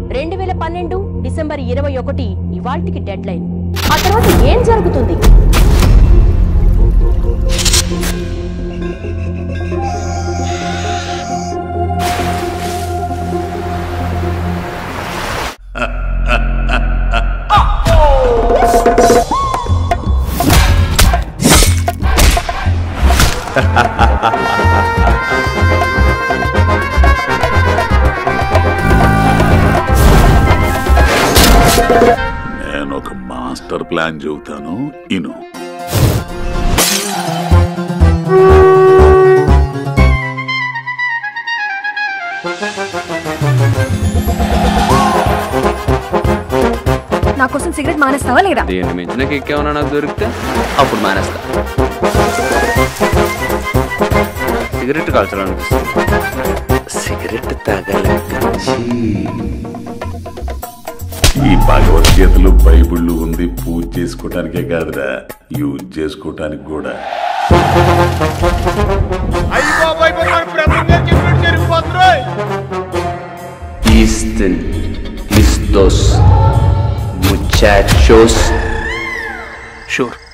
రెండు వేల పన్నెండు డిసెంబర్ ఇరవై ఒకటి ఇవాల్టికి డెడ్ లైన్ ఆ తర్వాత ఏం జరుగుతుంది నేను ఒక మాస్టర్ ప్లాన్ చెబుతాను ఇను నా కోసం సిగరెట్ మానేస్తావా లేదా దీన్ని మించిన కిక్ ఏమన్నా నాకు దొరికితే అప్పుడు మానేస్తా సిగరెట్ కాల్చాలనిపిస్తుంది సిగరెట్ తాగాలనిపించి ఈ భగవద్గీతలు బైబిళ్ళు ఉంది పూజ చేసుకోవటానికే కాదురా యూజ్ చేసుకోవటానికి కూడా Easton, listos, muchachos. Sure.